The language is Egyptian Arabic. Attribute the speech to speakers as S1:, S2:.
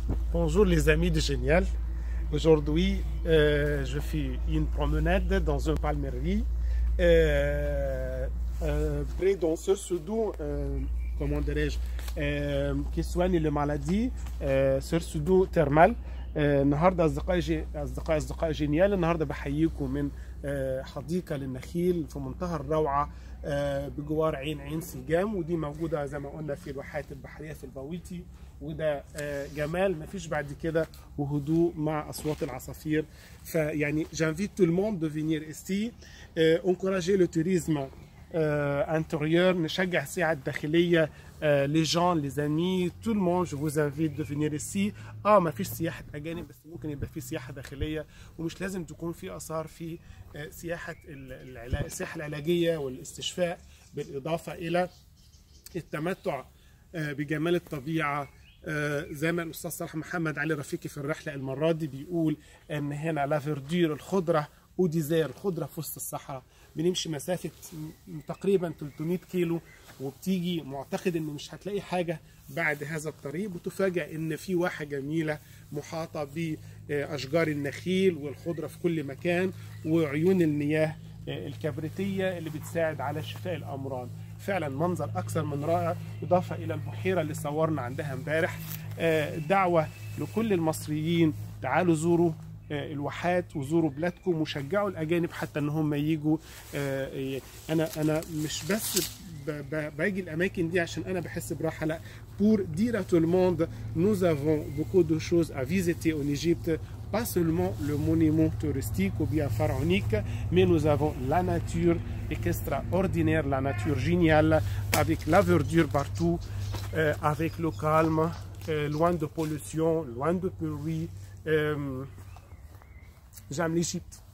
S1: Bonjour les amis de Génial. Aujourd'hui, euh, je fais une promenade dans un palmieri euh, euh, près d'un sur euh, comment dirais-je, euh, qui soigne les maladies, euh, sur سودو thermal. آه، النهارده اصدقائي جي... اصدقائي اصدقائي جينيال النهارده بحييكم من آه، حديقه للنخيل في منتهى الروعه آه، بجوار عين عين سيجام ودي موجوده زي ما قلنا في الواحات البحريه في الباويتي وده آه، جمال مفيش بعد كده وهدوء مع اصوات العصافير فيعني جانفيت تو الموند دو فينير استي انكوراجي لو توريزم intérieur نشجع السياحه الداخليه لي جون لي زامي تو المون جو فوز انفيت دو فينير اسي اه ما فيش سياحه اجانب بس ممكن يبقى في سياحه داخليه ومش لازم تكون في اثار في آه، سياحه ال- العلا- السياحه العلاجيه والاستشفاء بالاضافه الى التمتع آه، بجمال الطبيعه آه، زي ما الاستاذ صلاح محمد علي رفيقي في الرحله المره دي بيقول ان هنا لافردير الخضره اوديزير الخضره في وسط الصحراء بنمشي مسافه م- تقريبا 300 كيلو وبتيجي معتقد ان مش هتلاقي حاجه بعد هذا الطريق وتفاجئ ان في واحه جميله محاطه باشجار النخيل والخضره في كل مكان وعيون المياه آه، الكبريتيه اللي بتساعد على شفاء الامراض فعلا منظر اكثر من رائع اضافه الى البحيره اللي صورنا عندها امبارح آه، دعوه لكل المصريين تعالوا زوروا آه، الواحات وزوروا بلادكم وشجعوا الاجانب حتى ان هم يجوا آه، ي- انا انا مش بس ب- ب- باجي الاماكن دي عشان انا بحس براحه لا pour dire à tout le monde nous avons beaucoup de choses à visiter en Égypte pas seulement le monument touristique ou bien pharaonique mais nous avons la nature extraordinaire la nature géniale avec la verdure partout euh, avec le calme euh, loin de pollution loin de bruit euh, j'aime l'Égypte